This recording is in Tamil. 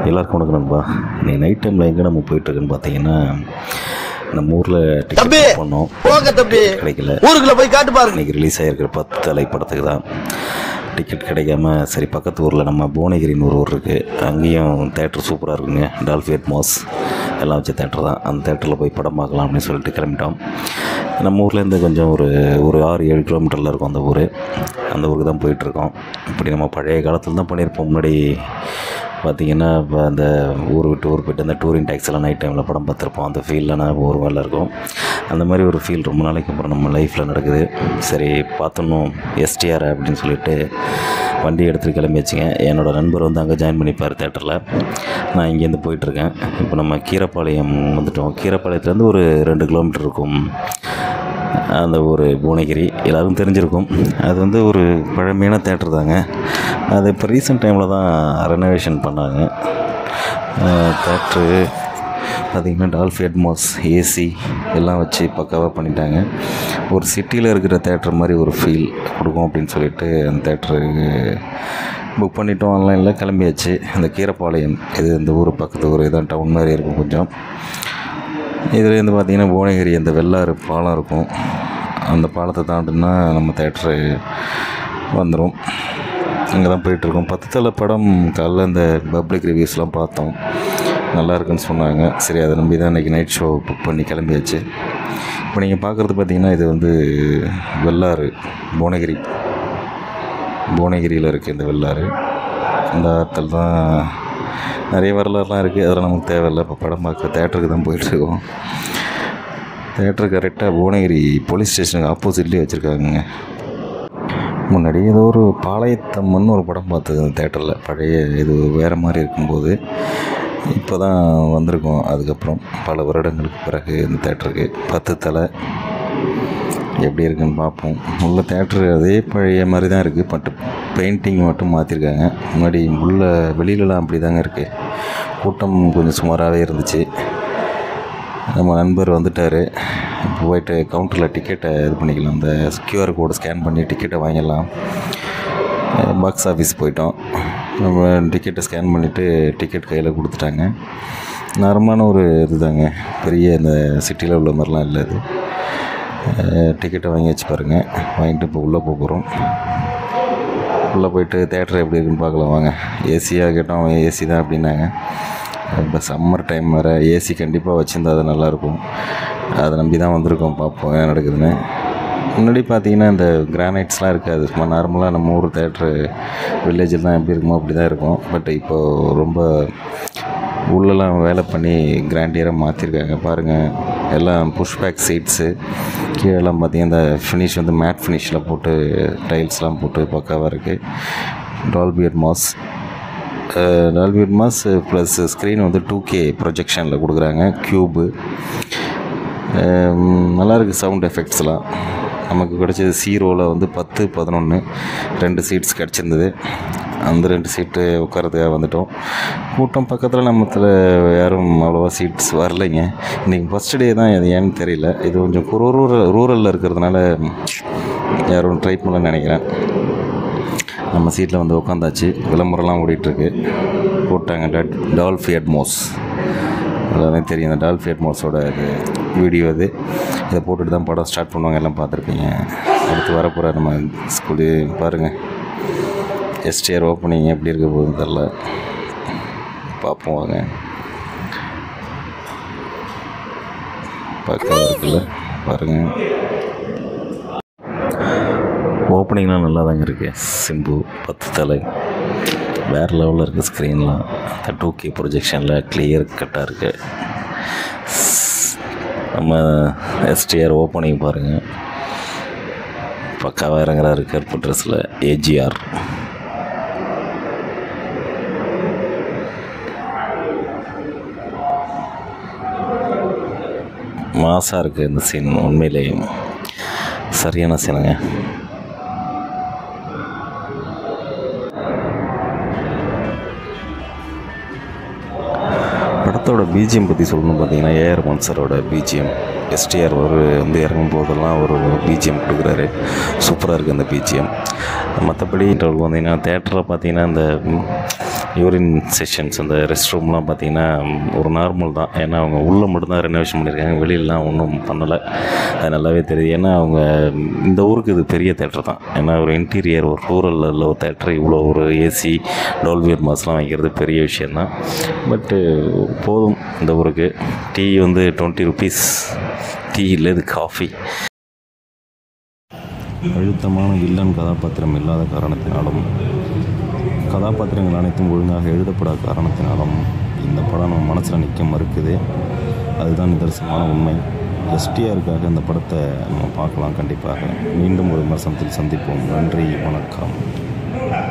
எல்லாருக்கும் வணக்கம் நண்பா இன்னைக்கு நைட் டைமில் எங்கே நம்ம போயிட்டுருக்குன்னு பார்த்தீங்கன்னா நம்ம ஊரில் தம்பி! டிக்கெட் பண்ணோம் போங்க தம்பி கிடைக்கல ஊருக்குள்ள போய் காட்டு பாருங்க இன்னைக்கு ரிலீஸ் ஆகிருக்கிற பத்து தலை படத்துக்கு தான் டிக்கெட் கிடைக்காம சரி பக்கத்து ஊரில் நம்ம புவனகிரின்னு ஒரு ஊர் இருக்குது அங்கேயும் தேட்டர் சூப்பராக இருக்குங்க டால்ஃபி அட்மாஸ் எல்லாம் வச்ச தேட்டர் தான் அந்த தேட்டரில் போய் படம் பார்க்கலாம் அப்படின்னு சொல்லிட்டு கிளம்பிட்டோம் நம்ம ஊர்லேருந்து கொஞ்சம் ஒரு ஒரு ஆறு ஏழு கிலோமீட்டரில் இருக்கும் அந்த ஊர் அந்த ஊருக்கு தான் போயிட்டுருக்கோம் இப்படி நம்ம பழைய காலத்தில் தான் பண்ணியிருப்போம் முன்னாடி பார்த்திங்கன்னா இப்போ அந்த ஊர் விட்டு ஊர் போயிட்டு அந்த டூரிங் டேக்ஸில் நைட் டைமில் படம் பார்த்துருப்போம் அந்த ஃபீல்லாம் ஒரு வேலை இருக்கும் அந்த மாதிரி ஒரு ஃபீல் ரொம்ப நாளைக்கு அப்புறம் நம்ம லைஃப்பில் நடக்குது சரி பார்த்தணும் எஸ்டிஆர் அப்படின்னு சொல்லிட்டு வண்டி எடுத்துகிட்டு கிளம்பி வச்சுங்க என்னோடய நண்பர் வந்து அங்கே ஜாயின் பண்ணிப்பார் தேட்டரில் நான் இங்கேருந்து போயிட்டுருக்கேன் இப்போ நம்ம கீரப்பாளையம் வந்துட்டோம் கீரப்பாளையத்துலேருந்து ஒரு ரெண்டு கிலோமீட்டர் இருக்கும் அந்த ஒரு புவனகிரி எல்லாருக்கும் தெரிஞ்சிருக்கும் அது வந்து ஒரு பழமையான தேட்டர் தாங்க அது இப்போ ரீசெண்ட் டைமில் தான் ரெனோவேஷன் பண்ணாங்க தேட்ரு பார்த்திங்கன்னா டால்ஃபி அட்மாஸ் ஏசி எல்லாம் வச்சு பக்காவாக பண்ணிட்டாங்க ஒரு சிட்டியில் இருக்கிற தேட்டர் மாதிரி ஒரு ஃபீல் கொடுக்கும் அப்படின்னு சொல்லிட்டு அந்த தேட்டருக்கு புக் பண்ணிட்டோம் ஆன்லைனில் கிளம்பியாச்சு அந்த கீரப்பாளையம் இது இந்த ஊர் பக்கத்து ஊர் இதான் டவுன் மாதிரி இருக்கும் கொஞ்சம் இதுலேருந்து பார்த்தீங்கன்னா புவனகிரி அந்த வெள்ளாறு பாலம் இருக்கும் அந்த பாலத்தை தாண்டினா நம்ம தேட்ரு வந்துடும் அங்கே தான் போயிட்டுருக்கோம் பத்து தலை படம் காலைல இந்த பப்ளிக் ரிவ்யூஸ்லாம் பார்த்தோம் நல்லா இருக்குன்னு சொன்னாங்க சரி அதை நம்பி தான் இன்றைக்கி நைட் ஷோ புக் பண்ணி கிளம்பியாச்சு இப்போ நீங்கள் பார்க்குறது பார்த்தீங்கன்னா இது வந்து வெள்ளாறு புவனகிரி புவனகிரியில் இருக்குது இந்த வெள்ளாறு இந்த ஆற்றல் தான் நிறைய வரலாறுலாம் இருக்குது அதெல்லாம் நமக்கு தேவையில்லை இப்போ படம் பார்க்க தேட்டருக்கு தான் போயிட்டுருக்கோம் தேட்டர் கரெக்டாக புவனகிரி போலீஸ் ஸ்டேஷனுக்கு ஆப்போசிட்லேயே வச்சுருக்காங்க முன்னாடி ஏதோ ஒரு பாளையத்தம்மன் ஒரு படம் பார்த்தது அந்த தேட்டரில் பழைய இது வேறு மாதிரி இருக்கும்போது இப்போ தான் வந்திருக்கோம் அதுக்கப்புறம் பல வருடங்களுக்கு பிறகு இந்த தேட்டருக்கு பத்து தலை எப்படி இருக்குன்னு பார்ப்போம் உள்ள தேட்ரு அதே பழைய மாதிரி தான் இருக்குது பட் பெயிண்டிங் மட்டும் மாற்றிருக்காங்க முன்னாடி உள்ள வெளியிலலாம் அப்படி தாங்க இருக்குது கூட்டம் கொஞ்சம் சுமாராகவே இருந்துச்சு நம்ம நண்பர் வந்துட்டார் இப்போ போயிட்டு கவுண்டரில் டிக்கெட்டை இது பண்ணிக்கலாம் இந்த கியூஆர் கோடை ஸ்கேன் பண்ணி டிக்கெட்டை வாங்கிடலாம் பாக்ஸ் ஆஃபீஸ் போயிட்டோம் நம்ம டிக்கெட்டை ஸ்கேன் பண்ணிவிட்டு டிக்கெட் கையில் கொடுத்துட்டாங்க நார்மலான ஒரு இதுதாங்க பெரிய இந்த சிட்டியில் உள்ள மாதிரிலாம் இல்லை இது டிக்கெட்டை வாங்கி வச்சு பாருங்கள் வாங்கிட்டு இப்போ உள்ளே போக போகிறோம் உள்ளே போயிட்டு தேட்டர் எப்படி இருக்குன்னு பார்க்கலாம் வாங்க ஏசியாக கேட்டோம் அவன் ஏசி தான் அப்படின்னாங்க இப்போ சம்மர் டைம் வேறு ஏசி கண்டிப்பாக வச்சுருந்தா அது நல்லாயிருக்கும் அதை நம்பி தான் வந்திருக்கோம் பார்ப்போம் என்ன நடக்குதுன்னு முன்னாடி பார்த்தீங்கன்னா இந்த கிரானைட்ஸ்லாம் இருக்காது சும்மா நார்மலாக நம்ம ஊர் தேட்ரு வில்லேஜில் தான் எப்படி இருக்குமோ அப்படி தான் இருக்கும் பட் இப்போது ரொம்ப உள்ளெல்லாம் வேலை பண்ணி கிராண்டியராக மாற்றிருக்காங்க பாருங்கள் எல்லாம் புஷ்பேக் சீட்ஸு கீழெல்லாம் பார்த்தீங்கன்னா இந்த ஃபினிஷ் வந்து மேட் ஃபினிஷில் போட்டு டைல்ஸ்லாம் போட்டு பக்காவாக இருக்குது Dolby Atmos Dolby Atmos plus screen வந்து டூ கே ப்ரொஜெக்ஷனில் கொடுக்குறாங்க க்யூபு நல்லாயிருக்கு சவுண்ட் எஃபெக்ட்ஸ்லாம் நமக்கு கிடச்சது சீரோவில் வந்து பத்து பதினொன்று ரெண்டு சீட்ஸ் கிடச்சிருந்தது அந்த ரெண்டு சீட்டு உட்காரதுக்காக வந்துட்டோம் கூட்டம் பக்கத்தில் நம்மத்தில் யாரும் அவ்வளோவா சீட்ஸ் வரலைங்க இன்றைக்கி ஃபஸ்ட் டே தான் அது ஏன்னு தெரியல இது கொஞ்சம் ரூரல் ரூரலில் இருக்கிறதுனால யாரும் ட்ரை பண்ணலன்னு நினைக்கிறேன் நம்ம சீட்டில் வந்து உட்காந்தாச்சு விளம்பரம்லாம் ஓடிட்டுருக்கு போட்டாங்க டா- டால்ஃபி அட்மோஸ் எல்லாமே தெரியும் இந்த டால்ஃபி அட்மோஸோட இது வீடியோ இது இதை போட்டுட்டு தான் படம் ஸ்டார்ட் பண்ணுவாங்க எல்லாம் பார்த்துருப்பீங்க அடுத்து வரப்போகிற நம்ம ஸ்கூலு பாருங்கள் எஸ்டிஆர் ஓப்பனிங் எப்படி இருக்க போகுதுன்னு தெரில பார்ப்போம் வாங்க பக்கம் இருக்குல்ல பாருங்கள் ஓப்பனிங்லாம் நல்லா தாங்க இருக்குது சிம்பு பத்து தலை வேறு லெவலில் இருக்குது ஸ்க்ரீன்லாம் அந்த டூ கே ப்ரொஜெக்ஷனில் கிளியர் கட்டாக இருக்குது நம்ம எஸ்டிஆர் ஓப்பனிங் பாருங்கள் பக்காவாக இறங்குறாரு கருப்பு ட்ரெஸ்ஸில் ஏஜிஆர் மாசாக இருக்குது இந்த சீன் உண்மையிலேயே சரியான சீனுங்க படத்தோட பிஜிஎம் பற்றி சொல்லணும் பார்த்தீங்கன்னா ஏஆர் மன்சரோட பிஜிஎம் எஸ்டிஆர் ஒரு வந்து இறங்கும் போதெல்லாம் ஒரு பிஜிஎம் கொடுக்குறாரு சூப்பராக இருக்குது அந்த பிஜிஎம் மற்றபடி வந்தீங்கன்னா தேட்டரில் பார்த்தீங்கன்னா இந்த ம், யூரின் செஷன்ஸ் அந்த ரெஸ்ட் ரூம்லாம் பார்த்திங்கன்னா ஒரு நார்மல் தான் ஏன்னா அவங்க உள்ளே மட்டும்தான் ரெனோவேஷன் பண்ணியிருக்காங்க வெளியிலலாம் ஒன்றும் பண்ணலை அது நல்லாவே தெரியுது ஏன்னா அவங்க இந்த ஊருக்கு இது பெரிய தேட்டர் தான் ஏன்னா ஒரு இன்டீரியர் ஒரு ரூரலில் ஒரு தேட்டர் இவ்வளோ ஒரு ஏசி டோல்வியர் மாஸ்லாம் வைக்கிறது பெரிய விஷயந்தான் பட்டு போதும் இந்த ஊருக்கு டீ வந்து டுவெண்ட்டி ருபீஸ் டீ இல்லை இது காஃபி அழுத்தமான வில்லன் கதாபாத்திரம் இல்லாத காரணத்தினாலும் கதாபாத்திரங்கள் அனைத்தும் ஒழுங்காக எழுதப்படாத காரணத்தினாலும் இந்த படம் நம்ம மனசில் நிற்க மறுக்குது அதுதான் நிதர்சனமான உண்மை எஸ்டிஆருக்காக இந்த படத்தை நம்ம பார்க்கலாம் கண்டிப்பாக மீண்டும் ஒரு விமர்சனத்தில் சந்திப்போம் நன்றி வணக்கம்